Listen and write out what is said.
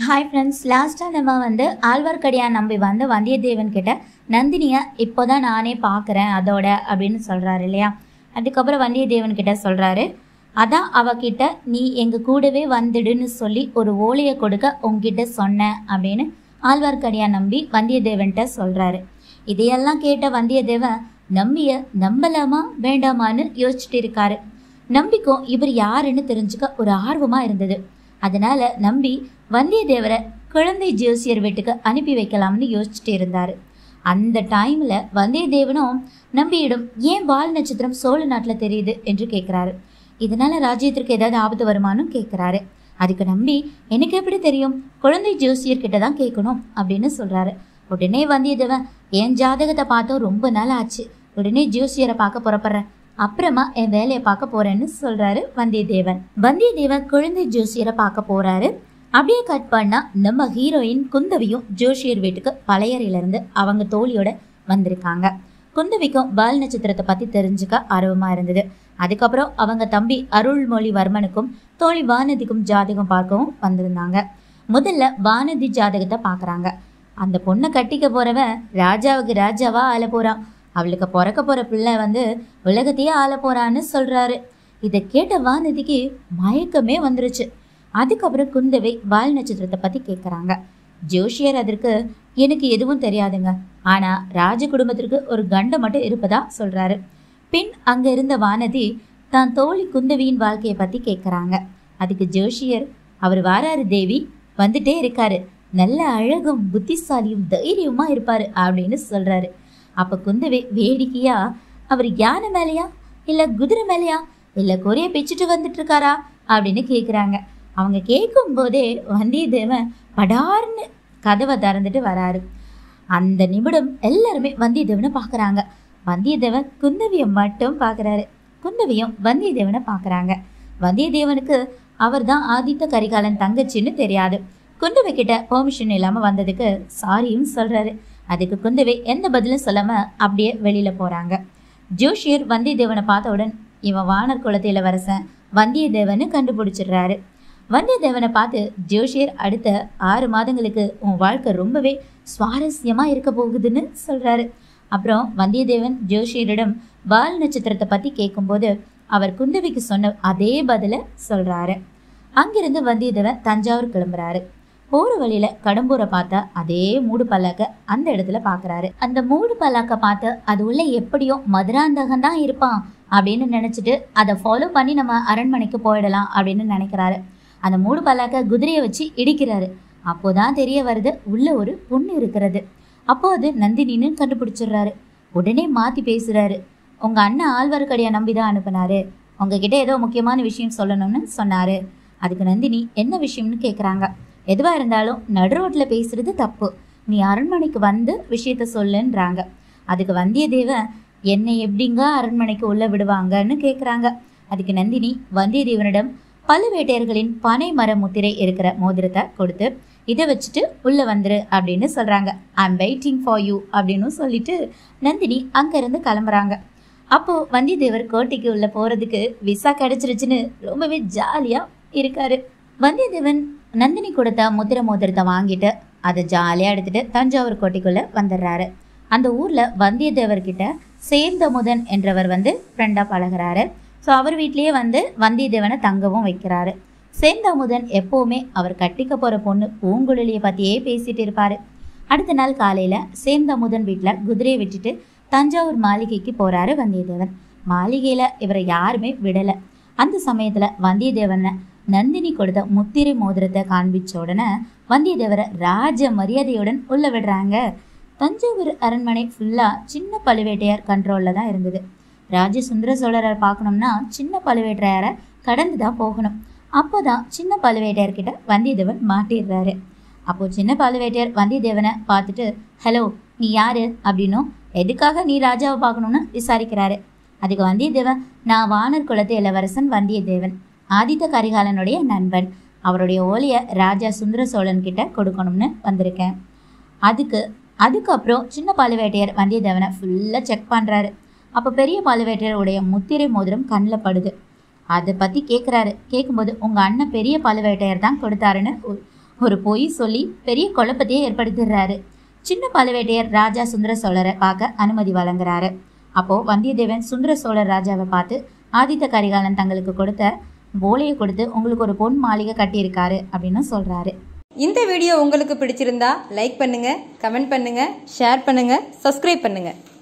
hi friends லாஸ்ட்டாக நம்ம வந்து ஆழ்வார்க்கடியான் நம்பி வந்து வந்தியத்தேவன் கிட்ட நந்தினியை இப்போ தான் நானே பார்க்குறேன் அதோட அப்படின்னு சொல்கிறாரு இல்லையா அதுக்கப்புறம் வந்தியத்தேவன் கிட்ட சொல்கிறாரு அதான் அவகிட்ட நீ எங்கள் கூடவே வந்துடுன்னு சொல்லி ஒரு ஓலையை கொடுக்க உங்ககிட்ட சொன்னேன் அப்படின்னு ஆழ்வார்க்கடியான் நம்பி வந்தியத்தேவன்கிட்ட சொல்கிறாரு இதையெல்லாம் கேட்ட வந்தியத்தேவன் நம்பிய நம்பலாமா வேண்டாமான்னு யோசிச்சுட்டு இருக்காரு நம்பிக்கும் இவர் யாருன்னு தெரிஞ்சுக்க ஒரு ஆர்வமாக இருந்தது அதனால நம்பி வந்தியத்தேவரை குழந்தை ஜோசியர் வீட்டுக்கு அனுப்பி வைக்கலாம்னு யோசிச்சுட்டு இருந்தாரு அந்த டைம்ல வந்தியத்தேவனும் நம்பியிடம் ஏன் வால் நட்சத்திரம் சோழ நாட்டில் தெரியுது என்று கேட்குறாரு இதனால ராஜ்யத்திற்கு ஏதாவது ஆபத்து வருமானு கேட்குறாரு அதுக்கு நம்பி எனக்கு எப்படி தெரியும் குழந்தை ஜோசியர் கிட்ட தான் கேட்கணும் அப்படின்னு சொல்றாரு உடனே வந்தியத்தேவன் என் ஜாதகத்தை பார்த்தோம் ரொம்ப நாள் ஆச்சு உடனே ஜோசியரை பார்க்க புறப்படுறேன் அப்புறமா என் வேலையை பார்க்க போறேன்னு சொல்றாரு வந்தியத்தேவன் வந்தியத்தேவன் குழந்தை ஜோசியரை பார்க்க போறாரு அப்படியே கட் பண்ணா நம்ம ஹீரோயின் குந்தவியும் ஜோஷியர் வீட்டுக்கு பழையறையிலிருந்து அவங்க தோழியோட வந்திருக்காங்க குந்தவிக்கும் பால் நட்சத்திரத்தை பத்தி தெரிஞ்சுக்க ஆர்வமா இருந்தது அதுக்கப்புறம் அவங்க தம்பி அருள்மொழிவர்மனுக்கும் தோழி வானதிக்கும் ஜாதகம் பார்க்கவும் வந்திருந்தாங்க முதல்ல வானதி ஜாதகத்தை பார்க்கறாங்க அந்த பொண்ணை கட்டிக்க போறவன் ராஜாவுக்கு ராஜாவா ஆள போறான் அவளுக்கு பிறக்க போற பிள்ளை வந்து உலகத்தையே ஆள போறான்னு சொல்றாரு இதை கேட்ட வானதிக்கு மயக்கமே வந்துருச்சு அதுக்கப்புறம் குந்தவை வால் நட்சத்திரத்தை பத்தி கேட்குறாங்க ஜோஷியர் அதற்கு எனக்கு எதுவும் தெரியாதுங்க ஆனா ராஜ குடும்பத்திற்கு ஒரு கண்டம் மட்டும் இருப்பதா சொல்றாரு பின் அங்க இருந்த வானதி தான் தோழி குந்தவியின் வாழ்க்கையை பத்தி கேட்குறாங்க அதுக்கு ஜோஷியர் அவர் வாராரு தேவி வந்துட்டே இருக்காரு நல்ல அழகும் புத்திசாலியும் தைரியமா இருப்பாரு அப்படின்னு சொல்றாரு அப்ப குந்தவை வேடிக்கையா அவர் யானை மேலையா இல்ல குதிரை மேலையா இல்ல கொரிய பிச்சுட்டு வந்துட்டு இருக்காரா அப்படின்னு கேக்குறாங்க அவங்க கேட்கும் போதே வந்தியத்தேவன் படார்னு கதவை திறந்துட்டு வராரு அந்த நிமிடம் எல்லாருமே வந்தியத்தேவனை பார்க்குறாங்க வந்தியத்தேவன் குந்தவியை மட்டும் பார்க்குறாரு குந்தவியும் வந்தியத்தேவனை பார்க்குறாங்க வந்தியத்தேவனுக்கு அவர் தான் ஆதித்த கரிகாலன் தங்கச்சின்னு தெரியாது குந்தவை கிட்ட பெர்மிஷன் இல்லாமல் வந்ததுக்கு சாரியும் சொல்கிறாரு அதுக்கு குந்தவை எந்த பதிலும் சொல்லாமல் அப்படியே வெளியில் போகிறாங்க ஜோஷியர் வந்தியத்தேவனை பார்த்தவுடன் இவன் வானர் குலத்து இளவரசன் வந்தியத்தேவன்னு கண்டுபிடிச்சிடுறாரு வந்தியத்தேவனை பார்த்து ஜோஷியர் அடுத்த ஆறு மாதங்களுக்கு உன் வாழ்க்கை ரொம்பவே சுவாரஸ்யமாக இருக்க போகுதுன்னு சொல்கிறாரு அப்புறம் வந்தியத்தேவன் ஜோஷியரிடம் வால் நட்சத்திரத்தை பற்றி கேட்கும்போது அவர் குந்தவிக்கு சொன்ன அதே பதிலை சொல்கிறாரு அங்கிருந்து வந்தியத்தேவன் தஞ்சாவூர் கிளம்புறாரு போகிற வழியில் கடம்பூரை பார்த்தா அதே மூடு பல்லாக்க அந்த இடத்துல பார்க்குறாரு அந்த மூடு பல்லாக்க பார்த்து அது உள்ள எப்படியோ மதுராந்தகன் தான் இருப்பான் அப்படின்னு நினச்சிட்டு அதை ஃபாலோ பண்ணி நம்ம அரண்மனைக்கு போயிடலாம் அப்படின்னு நினைக்கிறாரு அந்த மூடு பல்லாக்க குதிரையை வச்சு இடிக்கிறாரு அப்போதான் தெரிய வருது உள்ள ஒரு பொண்ணு இருக்கிறது அப்போ அது நந்தினின்னு கண்டுபிடிச்சிடுறாரு உடனே மாற்றி பேசுகிறாரு உங்கள் அண்ணன் ஆழ்வார்க்கடியை நம்பி தான் அனுப்புனாரு உங்ககிட்ட ஏதோ முக்கியமான விஷயம் சொல்லணும்னு சொன்னார் அதுக்கு நந்தினி என்ன விஷயம்னு கேட்குறாங்க எதுவாக இருந்தாலும் நடு ரோட்டில் பேசுறது தப்பு நீ அரண்மனைக்கு வந்து விஷயத்த சொல்லுன்றாங்க அதுக்கு வந்தியத்தேவன் என்னை எப்படிங்க அரண்மனைக்கு உள்ள விடுவாங்கன்னு கேட்குறாங்க அதுக்கு நந்தினி வந்தியத்தேவனிடம் பழுவேட்டையர்களின் பனை மர முத்திரை இருக்கிற மோதிரத்தை கொடுத்து இதை வச்சுட்டு உள்ளே வந்துரு அப்படின்னு சொல்கிறாங்க I am waiting for you அப்படின்னு சொல்லிட்டு நந்தினி அங்கேருந்து கிளம்புறாங்க அப்போது வந்தியத்தேவர் கோட்டைக்கு உள்ளே போகிறதுக்கு விசா கிடச்சிருச்சுன்னு ரொம்பவே ஜாலியாக இருக்காரு வந்தியத்தேவன் நந்தினி கொடுத்த முத்திர மோதிரத்தை வாங்கிட்டு அதை ஜாலியாக எடுத்துட்டு தஞ்சாவூர் கோட்டைக்குள்ளே வந்துடுறாரு அந்த ஊரில் வந்தியத்தேவர்கிட்ட சேர்ந்தமுதன் என்றவர் வந்து ஃப்ரெண்டாக பழகுறாரு ஸோ அவர் வீட்லேயே வந்து வந்தியத்தேவனை தங்கவும் வைக்கிறாரு சேர்ந்தமுதன் எப்போவுமே அவர் கட்டிக்க போகிற பொண்ணு பூங்குழலியை பற்றியே பேசிட்டு இருப்பார் அடுத்த நாள் காலையில் சேர்ந்தமுதன் வீட்டில் குதிரையை விட்டுட்டு தஞ்சாவூர் மாளிகைக்கு போகிறாரு வந்தியத்தேவன் மாளிகையில் இவரை யாருமே விடலை அந்த சமயத்தில் வந்தியத்தேவனை நந்தினி கொடுத்த முத்திரை மோதிரத்தை காண்பிச்ச உடனே வந்தியத்தேவரை ராஜ மரியாதையுடன் உள்ள விடுறாங்க தஞ்சாவூர் அரண்மனை ஃபுல்லாக சின்ன பழுவேட்டையார் கண்ட்ரோலில் தான் இருந்தது ராஜ சுந்தர சோழரை பார்க்கணும்னா சின்ன பழுவேட்டையாரை கடந்து தான் போகணும் அப்போ தான் சின்ன பழுவேட்டையர்கிட்ட வந்தியத்தேவன் மாட்டிடுறாரு அப்போது சின்ன பழுவேட்டையர் வந்தியத்தேவனை பார்த்துட்டு ஹலோ நீ யாரு அப்படின்னும் எதுக்காக நீ ராஜாவை பார்க்கணும்னு விசாரிக்கிறாரு அதுக்கு வந்தியத்தேவன் நான் வானர் குலத்து இளவரசன் வந்தியத்தேவன் ஆதித்த கரிகாலனுடைய நண்பன் அவருடைய ஓலையை ராஜா சுந்தர சோழன் கிட்ட கொடுக்கணும்னு வந்திருக்கேன் அதுக்கு அதுக்கப்புறம் சின்ன பழுவேட்டையர் வந்தியத்தேவனை ஃபுல்லாக செக் பண்ணுறாரு அப்போ பெரிய பழுவேட்டையருடைய முத்திரை மோதிரம் கண்ணில் படுது அதை பற்றி கேட்குறாரு கேட்கும்போது உங்கள் அண்ணன் பெரிய பழுவேட்டையர் தான் கொடுத்தாருன்னு உ- ஒரு பொய் சொல்லி பெரிய குழப்பத்தையே ஏற்படுத்திடுறாரு சின்ன பழுவேட்டையர் ராஜா சுந்தர சோழரை பார்க்க அனுமதி வழங்குறாரு அப்போ வந்தியத்தேவன் சுந்தர சோழர் ராஜாவை பார்த்து ஆதித்த கரிகாலன் தங்களுக்கு கொடுத்த ஓலையை கொடுத்து உங்களுக்கு ஒரு பொன் மாளிகை கட்டியிருக்காரு அப்படின்னு சொல்றாரு இந்த வீடியோ உங்களுக்கு பிடிச்சிருந்தா லைக் பண்ணுங்க கமெண்ட் பண்ணுங்க ஷேர் பண்ணுங்க சப்ஸ்கிரைப் பண்ணுங்க